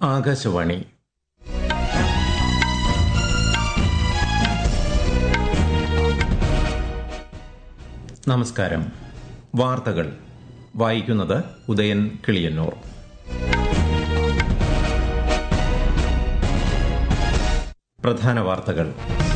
ആകാശവാണി നമസ്കാരം വാർത്തകൾ വായിക്കുന്നത് ഉദയൻ കിളിയന്നൂർ പ്രധാന വാർത്തകൾ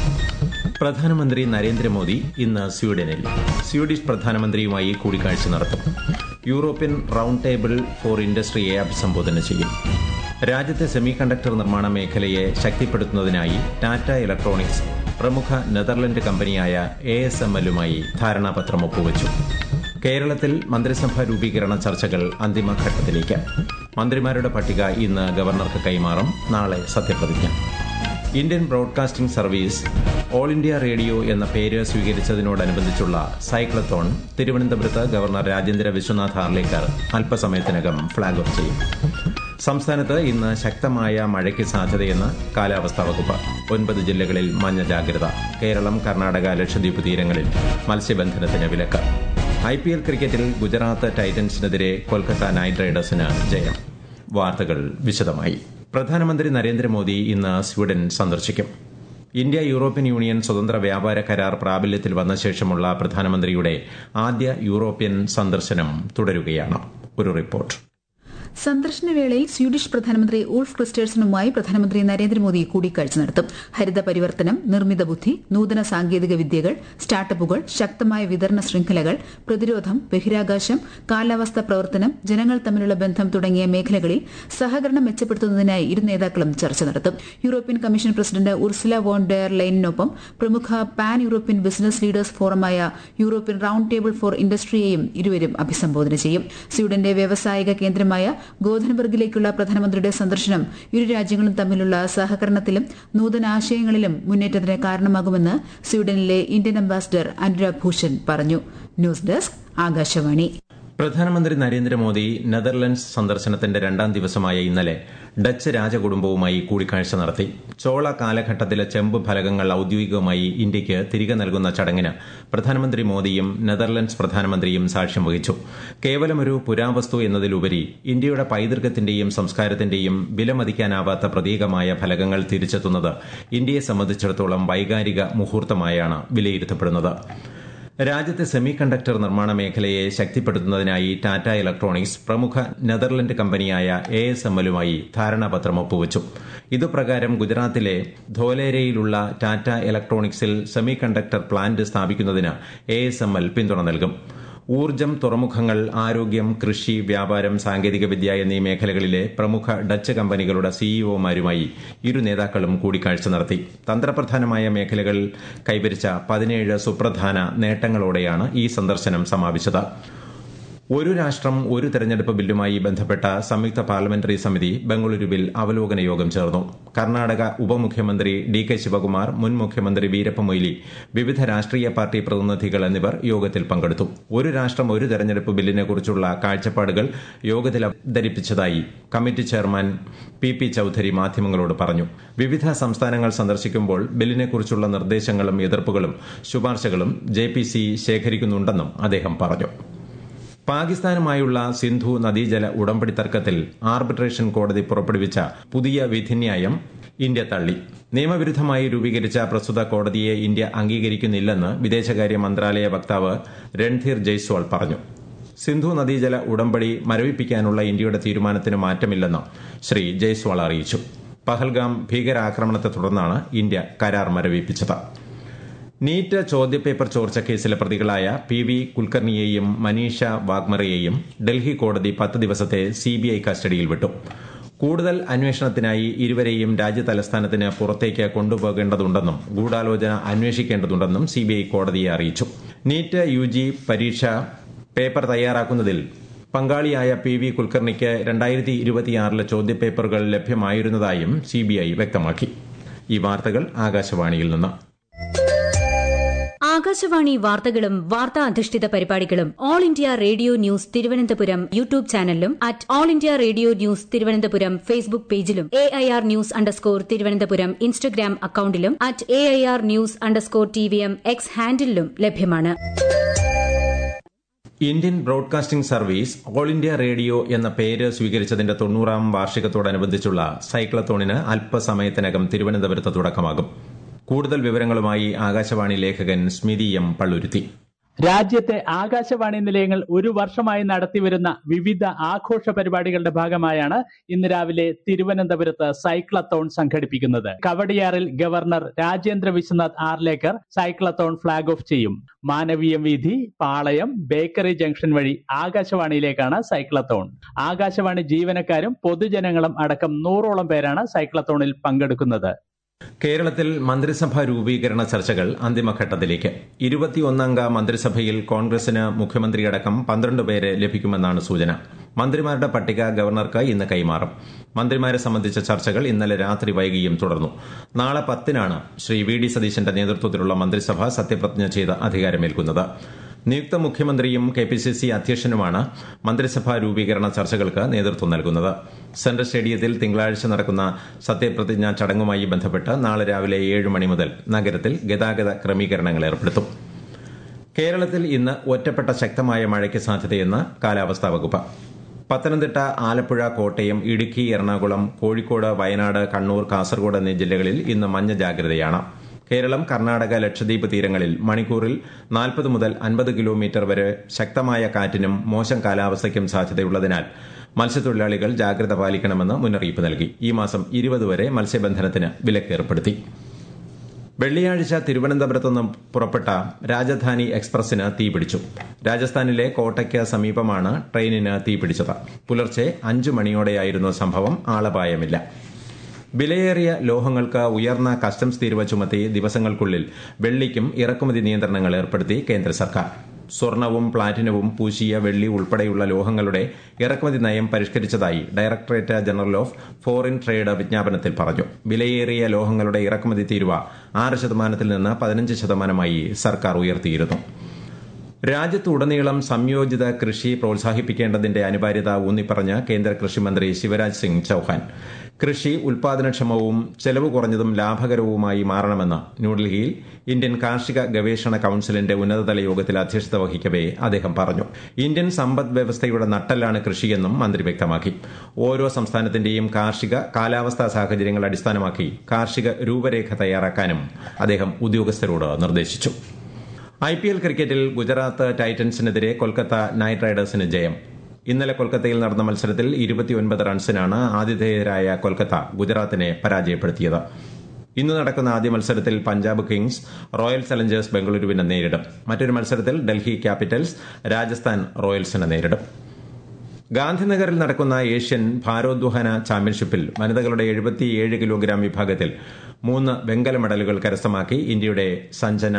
പ്രധാനമന്ത്രി നരേന്ദ്രമോദി ഇന്ന് സ്വീഡനിൽ സ്വീഡിഷ് പ്രധാനമന്ത്രിയുമായി കൂടിക്കാഴ്ച നടത്തും യൂറോപ്യൻ റൌണ്ട് ടേബിൾ ഫോർ ഇൻഡസ്ട്രിയെ അഭിസംബോധന ചെയ്യും രാജ്യത്തെ സെമി കണ്ടക്ടർ നിർമ്മാണ മേഖലയെ ശക്തിപ്പെടുത്തുന്നതിനായി ടാറ്റ ഇലക്ട്രോണിക്സ് പ്രമുഖ നെതർലൻഡ് കമ്പനിയായ എ എസ് എം എല്ലുമായി ധാരണാപത്രം ഒപ്പുവച്ചു കേരളത്തിൽ മന്ത്രിസഭാ രൂപീകരണ ചർച്ചകൾ അന്തിമഘട്ടത്തിലേക്ക് മന്ത്രിമാരുടെ പട്ടിക ഇന്ന് ഗവർണർക്ക് കൈമാറും നാളെ സത്യപ്രതിജ്ഞ Indian Broadcasting Service All India Radio എന്ന പേര് സ്വീകരിച്ചതിനോടനുബന്ധിച്ചുള്ള സൈക്ലത്തോൺ തിരുവനന്തപുരത്ത് ഗവർണർ രാജേന്ദ്ര വിശ്വനാഥ് ഹാർലേക്കർ അല്പസമയത്തിനകം ഫ്ളാഗ് ഓഫ് ചെയ്യും സംസ്ഥാനത്ത് ഇന്ന് ശക്തമായ മഴയ്ക്ക് സാധ്യതയെന്ന് കാലാവസ്ഥാ വകുപ്പ് ഒൻപത് ജില്ലകളിൽ മഞ്ഞ ജാഗ്രത കേരളം കർണാടക ലക്ഷദ്വീപ് തീരങ്ങളിൽ മത്സ്യബന്ധനത്തിന് വിലക്ക് ഐ പി എൽ ക്രിക്കറ്റിൽ ഗുജറാത്ത് ടൈറ്റൻസിനെതിരെ കൊൽക്കത്ത നൈറ്റ് റൈഡേഴ്സിന് ജയം വാർത്തകൾ വിശദമായി പ്രധാനമന്ത്രി നരേന്ദ്രമോദി ഇന്ന് സ്വീഡൻ സന്ദർശിക്കും ഇന്ത്യ യൂറോപ്യൻ യൂണിയൻ സ്വതന്ത്ര വ്യാപാര കരാർ പ്രാബല്യത്തിൽ വന്ന ശേഷമുള്ള പ്രധാനമന്ത്രിയുടെ ആദ്യ യൂറോപ്യൻ സന്ദർശനം തുടരുകയാണ് ഒരു റിപ്പോർട്ട് സന്ദർശനവേളയിൽ സ്വീഡിഷ് പ്രധാനമന്ത്രി ഊൾഫ് ക്രിസ്റ്റേഴ്സണുമായി പ്രധാനമന്ത്രി നരേന്ദ്രമോദി കൂടിക്കാഴ്ച നടത്തും ഹരിത പരിവർത്തനം നിർമ്മിത ബുദ്ധി നൂതന സാങ്കേതിക വിദ്യകൾ സ്റ്റാർട്ടപ്പുകൾ ശക്തമായ വിതരണ ശൃംഖലകൾ പ്രതിരോധം ബഹിരാകാശം കാലാവസ്ഥാ പ്രവർത്തനം ജനങ്ങൾ തമ്മിലുള്ള ബന്ധം തുടങ്ങിയ മേഖലകളിൽ സഹകരണം മെച്ചപ്പെടുത്തുന്നതിനായി ഇരു നേതാക്കളും ചർച്ച നടത്തും European Commission president Ursula von der ലൈനിനൊപ്പം പ്രമുഖ പാൻ യൂറോപ്യൻ ബിസിനസ് ലീഡേഴ്സ് ഫോറമായ യൂറോപ്യൻ റൌണ്ട് ടേബിൾ ഫോർ ഇൻഡസ്ട്രിയെയും ഇരുവരും അഭിസംബോധന ചെയ്യും സ്വീഡന്റെ വ്യാവസായിക കേന്ദ്രമായ ഗോധൻബർഗിലേക്കുള്ള പ്രധാനമന്ത്രിയുടെ സന്ദർശനം ഇരു രാജ്യങ്ങളും തമ്മിലുള്ള സഹകരണത്തിലും നൂതന ആശയങ്ങളിലും മുന്നേറ്റത്തിന് കാരണമാകുമെന്ന് സ്വീഡനിലെ ഇന്ത്യൻ അംബാസിഡർ അനുരാഗ് ഭൂഷൺ പറഞ്ഞു ന്യൂസ് ഡെസ്ക് ആകാശവാണി പ്രധാനമന്ത്രി നരേന്ദ്രമോദി നെതർലൻഡ്സ് സന്ദർശനത്തിന്റെ രണ്ടാം ദിവസമായ ഇന്നലെ ഡച്ച് രാജകുടുംബവുമായി കൂടിക്കാഴ്ച നടത്തി ചോള കാലഘട്ടത്തിലെ ചെമ്പ് ഫലകങ്ങൾ ഔദ്യോഗികമായി ഇന്ത്യയ്ക്ക് തിരികെ നൽകുന്ന ചടങ്ങിന് പ്രധാനമന്ത്രി മോദിയും നെതർലൻഡ്സ് പ്രധാനമന്ത്രിയും സാക്ഷ്യം വഹിച്ചു കേവലമൊരു പുരാവസ്തു എന്നതിലുപരി ഇന്ത്യയുടെ പൈതൃകത്തിന്റെയും സംസ്കാരത്തിന്റെയും വിലമതിക്കാനാവാത്ത പ്രതീകമായ ഫലകങ്ങൾ തിരിച്ചെത്തുന്നത് ഇന്ത്യയെ സംബന്ധിച്ചിടത്തോളം വൈകാരിക മുഹൂർത്തമായാണ് വിലയിരുത്തപ്പെടുന്നത് രാജ്യത്തെ സെമി കണ്ടക്ടർ നിർമ്മാണ മേഖലയെ ശക്തിപ്പെടുത്തുന്നതിനായി ടാറ്റ ഇലക്ട്രോണിക്സ് പ്രമുഖ നെതർലൻഡ് കമ്പനിയായ എ എസ് എം എല്ലുമായി ധാരണാപത്രം ഒപ്പുവച്ചു ഇതുപ്രകാരം ഗുജറാത്തിലെ ധോലേരയിലുള്ള ടാറ്റ ഇലക്ട്രോണിക്സിൽ സെമി കണ്ടക്ടർ പ്ലാന്റ് സ്ഥാപിക്കുന്നതിന് എ എസ് എം എൽ പിന്തുണ നൽകും ഊർജ്ജം തുറമുഖങ്ങൾ ആരോഗ്യം കൃഷി വ്യാപാരം സാങ്കേതികവിദ്യ എന്നീ മേഖലകളിലെ പ്രമുഖ ഡച്ച് കമ്പനികളുടെ സിഇഒമാരുമായി ഇരു നേതാക്കളും കൂടിക്കാഴ്ച നടത്തി തന്ത്രപ്രധാനമായ മേഖലകൾ കൈവരിച്ച പതിനേഴ് സുപ്രധാന നേട്ടങ്ങളോടെയാണ് ഈ സന്ദർശനം സമാപിച്ചത് ഒരു രാഷ്ട്രം ഒരു തെരഞ്ഞെടുപ്പ് ബില്ലുമായി ബന്ധപ്പെട്ട സംയുക്ത പാർലമെന്ററി സമിതി ബംഗളൂരുവിൽ അവലോകന യോഗം ചേർന്നു കർണാടക ഉപമുഖ്യമന്ത്രി ഡി കെ ശിവകുമാർ മുൻ മുഖ്യമന്ത്രി വീരപ്പ മൊയ്ലി വിവിധ രാഷ്ട്രീയ പാർട്ടി പ്രതിനിധികൾ എന്നിവർ യോഗത്തിൽ പങ്കെടുത്തു ഒരു രാഷ്ട്രം ഒരു തെരഞ്ഞെടുപ്പ് ബില്ലിനെക്കുറിച്ചുള്ള കാഴ്ചപ്പാടുകൾ യോഗത്തിൽ അവതരിപ്പിച്ചതായി committee chairman P P Chaudhary മാധ്യമങ്ങളോട് പറഞ്ഞു വിവിധ സംസ്ഥാനങ്ങൾ സന്ദർശിക്കുമ്പോൾ ബില്ലിനെക്കുറിച്ചുള്ള നിർദ്ദേശങ്ങളും എതിർപ്പുകളും ശുപാർശകളും ജെ പി സി ശേഖരിക്കുന്നുണ്ടെന്നും അദ്ദേഹം പറഞ്ഞു പാകിസ്ഥാനുമായുള്ള സിന്ധു നദീജല ഉടമ്പടി തർക്കത്തിൽ ആർബിട്രേഷൻ കോടതി പുറപ്പെടുവിച്ച പുതിയ വിധിന്യായം ഇന്ത്യ തള്ളി നിയമവിരുദ്ധമായി രൂപീകരിച്ച പ്രസ്തുത കോടതിയെ ഇന്ത്യ അംഗീകരിക്കുന്നില്ലെന്ന് വിദേശകാര്യ മന്ത്രാലയ വക്താവ് രൺധീർ ജയ്സ്വാൾ പറഞ്ഞു സിന്ധു നദീജല ഉടമ്പടി മരവിപ്പിക്കാനുള്ള ഇന്ത്യയുടെ തീരുമാനത്തിന് മാറ്റമില്ലെന്ന് ശ്രീ ജയ്സ്വാൾ അറിയിച്ചു പഹൽഗാം ഭീകരാക്രമണത്തെ തുടർന്നാണ് ഇന്ത്യ കരാർ മരവിപ്പിച്ചത് നീറ്റ് ചോദ്യപേപ്പർ ചോർച്ച കേസിലെ പ്രതികളായ പി വി കുൽക്കർണിയെയും മനീഷ വാഗ്മറയെയും ഡൽഹി കോടതി പത്ത് ദിവസത്തെ സിബിഐ കസ്റ്റഡിയിൽ വിട്ടു കൂടുതൽ അന്വേഷണത്തിനായി ഇരുവരെയും രാജ്യതലസ്ഥാനത്തിന് പുറത്തേക്ക് കൊണ്ടുപോകേണ്ടതുണ്ടെന്നും ഗൂഢാലോചന അന്വേഷിക്കേണ്ടതുണ്ടെന്നും സിബിഐ കോടതിയെ അറിയിച്ചു നീറ്റ് യു ജി പരീക്ഷ പേപ്പർ തയ്യാറാക്കുന്നതിൽ പങ്കാളിയായ പി വി കുൽക്കർണിക്ക് രണ്ടായിരത്തി ഇരുപത്തിയാറിലെ ചോദ്യപേപ്പറുകൾ ലഭ്യമായിരുന്നതായും സിബിഐ വ്യക്തമാക്കി ഈ വാർത്തകൾ ആകാശവാണിയിൽ നിന്ന് ആകാശവാണി വാർത്തകളും വാർത്താ അധിഷ്ഠിത പരിപാടികളും All India Radio news Thiruvananthapuram YouTube ചാനലിലും at All India Radio news Thiruvananthapuram Facebook പേജിലും A I R news underscore Thiruvananthapuram Instagram അക്കൌണ്ടിലും at A I R news underscore T V M X ഹാൻഡിലും ലഭ്യമാണ് Indian Broadcasting Service All India Radio എന്ന പേര് സ്വീകരിച്ചതിന്റെ തൊണ്ണൂറാം വാർഷികത്തോടനുബന്ധിച്ചുള്ള സൈക്ലത്തോണിന് അല്പസമയത്തിനകം തിരുവനന്തപുരത്ത് തുടക്കമാകും കൂടുതൽ വിവരങ്ങളുമായി ആകാശവാണി ലേഖകൻ സ്മിതി എം പള്ളുരുത്തി രാജ്യത്തെ ആകാശവാണി നിലയങ്ങൾ ഒരു വർഷമായി നടത്തിവരുന്ന വിവിധ ആഘോഷ പരിപാടികളുടെ ഭാഗമായാണ് ഇന്ന് രാവിലെ തിരുവനന്തപുരത്ത് സൈക്ലത്തോൺ സംഘടിപ്പിക്കുന്നത് കവടിയാറിൽ governor Rajendra Vishwanath Arlekar cyclothon flag off ചെയ്യും മാനവീയം വീഥി പാളയം ബേക്കറി ജംഗ്ഷൻ വഴി ആകാശവാണിയിലേക്കാണ് സൈക്ലത്തോൺ ആകാശവാണി ജീവനക്കാരും പൊതുജനങ്ങളും അടക്കം നൂറോളം പേരാണ് സൈക്ലത്തോണിൽ പങ്കെടുക്കുന്നത് കേരളത്തിൽ മന്ത്രിസഭാ രൂപീകരണ ചർച്ചകൾ അന്തിമഘട്ടത്തിലേക്ക് ഇരുപത്തിയൊന്നംഗ മന്ത്രിസഭയിൽ കോൺഗ്രസിന് മുഖ്യമന്ത്രിയടക്കം പന്ത്രണ്ട് പേരെ ലഭിക്കുമെന്നാണ് സൂചന മന്ത്രിമാരുടെ പട്ടിക ഗവർണർക്ക് ഇന്ന് കൈമാറും മന്ത്രിമാരെ സംബന്ധിച്ച ചർച്ചകൾ ഇന്നലെ രാത്രി വൈകിയും തുടർന്നു നാളെ പത്തിനാണ് ശ്രീ വി ഡി സതീശന്റെ നേതൃത്വത്തിലുള്ള മന്ത്രിസഭ സത്യപ്രതിജ്ഞ ചെയ്ത് അധികാരമേൽക്കുന്നത് നിയുക്ത മുഖ്യമന്ത്രിയും കെ പി സി സി അധ്യക്ഷനുമാണ് മന്ത്രിസഭാ രൂപീകരണ ചർച്ചകൾക്ക് നേതൃത്വം നൽകുന്നത് സെൻട്രൽ സ്റ്റേഡിയത്തിൽ തിങ്കളാഴ്ച നടക്കുന്ന സത്യപ്രതിജ്ഞാ ചടങ്ങുമായി ബന്ധപ്പെട്ട് നാളെ രാവിലെ ഏഴ് മണി മുതൽ നഗരത്തിൽ ഗതാഗത ക്രമീകരണങ്ങൾ ഏർപ്പെടുത്തും കേരളത്തിൽ ഇന്ന് ഒറ്റപ്പെട്ട ശക്തമായ മഴയ്ക്ക് സാധ്യതയെന്ന് കാലാവസ്ഥാ വകുപ്പ് പത്തനംതിട്ട ആലപ്പുഴ കോട്ടയം ഇടുക്കി എറണാകുളം കോഴിക്കോട് വയനാട് കണ്ണൂർ കാസർഗോഡ് എന്നീ ജില്ലകളിൽ ഇന്ന് മഞ്ഞ ജാഗ്രതയാണ് കേരളം കർണാടക ലക്ഷദ്വീപ് തീരങ്ങളിൽ മണിക്കൂറിൽ നാൽപ്പത് മുതൽ അൻപത് കിലോമീറ്റർ വരെ ശക്തമായ കാറ്റിനും മോശം കാലാവസ്ഥയ്ക്കും സാധ്യതയുള്ളതിനാൽ മത്സ്യത്തൊഴിലാളികൾ ജാഗ്രത പാലിക്കണമെന്ന് മുന്നറിയിപ്പ് നൽകി ഈ മാസം ഇരുപത് വരെ മത്സ്യബന്ധനത്തിന് വിലക്കേർപ്പെടുത്തി വെള്ളിയാഴ്ച തിരുവനന്തപുരത്ത് നിന്ന് പുറപ്പെട്ട രാജധാനി എക്സ്പ്രസിന് തീപിടിച്ചു രാജസ്ഥാനിലെ കോട്ടയ്ക്ക് സമീപമാണ് ട്രെയിനിന് തീപിടിച്ചത് പുലർച്ചെ അഞ്ചു മണിയോടെയായിരുന്നു സംഭവം ആളപായമില്ല വിലയേറിയ ലോഹങ്ങൾക്ക് ഉയർന്ന കസ്റ്റംസ് തീരുവ ചുമത്തി ദിവസങ്ങൾക്കുള്ളിൽ വെള്ളിക്കും ഇറക്കുമതി നിയന്ത്രണങ്ങൾ ഏർപ്പെടുത്തി കേന്ദ്ര സർക്കാർ സ്വർണവും പ്ലാറ്റിനവും പൂശിയ വെള്ളി ഉൾപ്പെടെയുള്ള ലോഹങ്ങളുടെ ഇറക്കുമതി നയം പരിഷ്കരിച്ചതായി Directorate General of Foreign Trade വിജ്ഞാപനത്തിൽ പറഞ്ഞു വിലയേറിയ ലോഹങ്ങളുടെ ഇറക്കുമതി തീരുവ ആറ് ശതമാനത്തിൽ നിന്ന് പതിനഞ്ച് ശതമാനമായി സർക്കാർ ഉയർത്തിയിരുന്നു രാജ്യത്തുടനീളം സംയോജിത കൃഷി പ്രോത്സാഹിപ്പിക്കേണ്ടതിന്റെ അനിവാര്യത ഊന്നിപ്പറഞ്ഞ് കേന്ദ്ര കൃഷിമന്ത്രി ശിവരാജ് സിംഗ് ചൌഹാൻ കൃഷി ഉൽപാദനക്ഷമവും ചെലവ് കുറഞ്ഞതും ലാഭകരവുമായി മാറണമെന്ന് ന്യൂഡൽഹിയിൽ ഇന്ത്യൻ കാർഷിക ഗവേഷണ കൌൺസിലിന്റെ ഉന്നതതല യോഗത്തിൽ അധ്യക്ഷത വഹിക്കവെ അദ്ദേഹം പറഞ്ഞു ഇന്ത്യൻ സമ്പദ് വ്യവസ്ഥയുടെ നട്ടെല്ലാണ് കൃഷിയെന്നും മന്ത്രി വ്യക്തമാക്കി ഓരോ സംസ്ഥാനത്തിന്റെയും കാർഷിക കാലാവസ്ഥാ സാഹചര്യങ്ങൾ അടിസ്ഥാനമാക്കി കാർഷിക രൂപരേഖ തയ്യാറാക്കാനും അദ്ദേഹം ഉദ്യോഗസ്ഥരോട് നിർദ്ദേശിച്ചു ഐ പി എൽ ക്രിക്കറ്റിൽ ഗുജറാത്ത് ടൈറ്റൻസിനെതിരെ കൊൽക്കത്ത നൈറ്റ് റൈഡേഴ്സിന് ജയം ഇന്നലെ കൊൽക്കത്തയിൽ നടന്ന മത്സരത്തിൽ ഇരുപത്തിയൊൻപത് റൺസിനാണ് ആതിഥേയരായ കൊൽക്കത്ത ഗുജറാത്തിനെ പരാജയപ്പെടുത്തിയത് ഇന്ന് നടക്കുന്ന ആദ്യ മത്സരത്തിൽ പഞ്ചാബ് കിങ്സ് റോയൽ ചലഞ്ചേഴ്സ് ബംഗളൂരുവിനെ നേരിടും മറ്റൊരു മത്സരത്തിൽ ഡൽഹി ക്യാപിറ്റൽസ് രാജസ്ഥാൻ റോയൽസിനെ നേരിടും ഗാന്ധിനഗറിൽ നടക്കുന്ന ഏഷ്യൻ ഭാരോദ്വഹന ചാമ്പ്യൻഷിപ്പിൽ വനിതകളുടെ എഴുപത്തിയേഴ് കിലോഗ്രാം വിഭാഗത്തിൽ മൂന്ന് വെങ്കല മെഡലുകൾ കരസ്ഥമാക്കി ഇന്ത്യയുടെ സഞ്ജന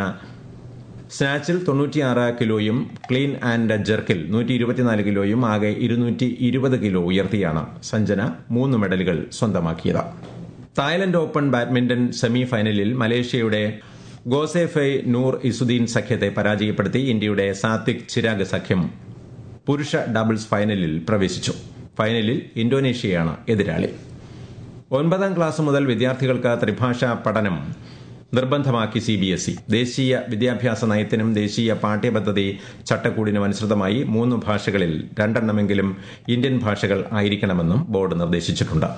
സ്നാച്ചിൽ തൊണ്ണൂറ്റിയാറ് കിലോയും ക്ലീൻ ആൻഡ് ജെർക്കിൽ നൂറ്റി ഇരുപത്തിനാല് കിലോയും ആകെ ഇരുന്നൂറ്റി ഇരുപത് കിലോ ഉയർത്തിയാണ് സഞ്ജന മൂന്ന് മെഡലുകൾ സ്വന്തമാക്കിയത് തായ്ലൻഡ് ഓപ്പൺ ബാഡ്മിന്റൺ സെമി ഫൈനലിൽ മലേഷ്യയുടെ ഗോസെഫൈ നൂർ ഇസുദ്ദീൻ സഖ്യത്തെ പരാജയപ്പെടുത്തി ഇന്ത്യയുടെ സാത്വിക് ചിരാഗ് സഖ്യം പുരുഷ ഡബിൾസ് ഫൈനലിൽ പ്രവേശിച്ചു ഫൈനലിൽ ഇന്തോനേഷ്യയാണ് എതിരാളി ഒൻപതാം ക്ലാസ് മുതൽ വിദ്യാർത്ഥികൾക്ക് ത്രിഭാഷാ പഠനം നിർബന്ധമാക്കി സി ബി എസ് ഇ ദേശീയ വിദ്യാഭ്യാസ നയത്തിനും ദേശീയ പാഠ്യപദ്ധതി ചട്ടക്കൂടിനും അനുസൃതമായി മൂന്ന് ഭാഷകളിൽ രണ്ടെണ്ണമെങ്കിലും ഇന്ത്യൻ ഭാഷകൾ ആയിരിക്കണമെന്നും ബോർഡ് നിർദ്ദേശിച്ചിട്ടുണ്ട്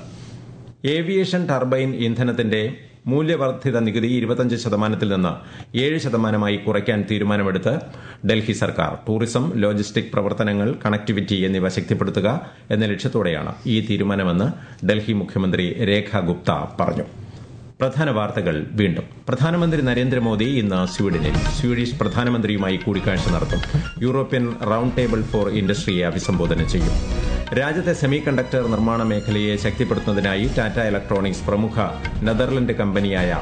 ഏവിയേഷൻ ടർബൈൻ ഇന്ധനത്തിന്റെ മൂല്യവർദ്ധിത നികുതി ഇരുപത്തഞ്ച് ശതമാനത്തിൽ നിന്ന് ഏഴ് ശതമാനമായി കുറയ്ക്കാൻ തീരുമാനമെടുത്ത് ഡൽഹി സർക്കാർ ടൂറിസം ലോജിസ്റ്റിക് പ്രവർത്തനങ്ങൾ കണക്ടിവിറ്റി എന്നിവ ശക്തിപ്പെടുത്തുക എന്ന ലക്ഷ്യത്തോടെയാണ് ഈ തീരുമാനമെന്ന് ഡൽഹി മുഖ്യമന്ത്രി രേഖ ഗുപ്ത പറഞ്ഞു പ്രധാന വാർത്തകൾ വീണ്ടും പ്രധാനമന്ത്രി നരേന്ദ്രമോദി ഇന്ന് സ്വീഡനിൽ സ്വീഡിഷ് പ്രധാനമന്ത്രിയുമായി കൂടിക്കാഴ്ച നടത്തും യൂറോപ്യൻ റൌണ്ട് ടേബിൾ ഫോർ ഇൻഡസ്ട്രിയെ അഭിസംബോധന ചെയ്യും രാജ്യത്തെ സെമി കണ്ടക്ടർ നിർമ്മാണ മേഖലയെ ശക്തിപ്പെടുത്തുന്നതിനായി ടാറ്റ ഇലക്ട്രോണിക്സ് പ്രമുഖ നെതർലൻഡ് കമ്പനിയായ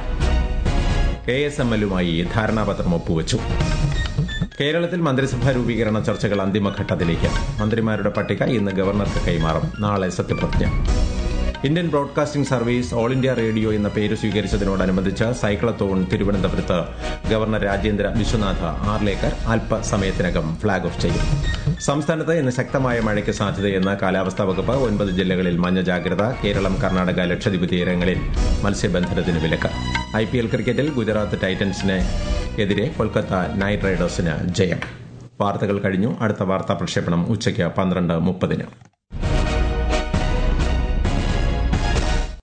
കെ എസ് എം എല്ലുമായി ധാരണാപത്രം ഒപ്പുവച്ചു കേരളത്തിൽ മന്ത്രിസഭാ രൂപീകരണ ചർച്ചകൾ അന്തിമഘട്ടത്തിലേക്ക് മന്ത്രിമാരുടെ പട്ടിക ഇന്ന് ഗവർണർക്ക് കൈമാറും നാളെ സത്യപ്രതിജ്ഞ Indian Broadcasting Service All India Radio എന്ന പേര് സ്വീകരിച്ചതിനോടനുബന്ധിച്ച് സൈക്ലത്തോൺ തിരുവനന്തപുരത്ത് ഗവർണർ രാജേന്ദ്ര വിശ്വനാഥ ആർലേക്കർ അല്പസമയത്തിനകം ഫ്ളാഗ് ഓഫ് ചെയ്യും സംസ്ഥാനത്ത് ഇന്ന് ശക്തമായ മഴയ്ക്ക് സാധ്യതയെന്ന് കാലാവസ്ഥാ വകുപ്പ് ഒൻപത് ജില്ലകളിൽ മഞ്ഞ ജാഗ്രത കേരളം കർണാടക ലക്ഷദ്വീപ് തീരങ്ങളിൽ മത്സ്യബന്ധനത്തിന് വിലക്ക് ഐ പി എൽ ക്രിക്കറ്റിൽ ഗുജറാത്ത് ടൈറ്റൻസിന് എതിരെ കൊൽക്കത്ത നൈറ്റ് റൈഡേഴ്സിന് ജയം വാർത്തകൾ കഴിഞ്ഞു അടുത്ത വാർത്താ പ്രക്ഷേപണം ഉച്ചയ്ക്ക് പന്ത്രണ്ട് മുപ്പതിന്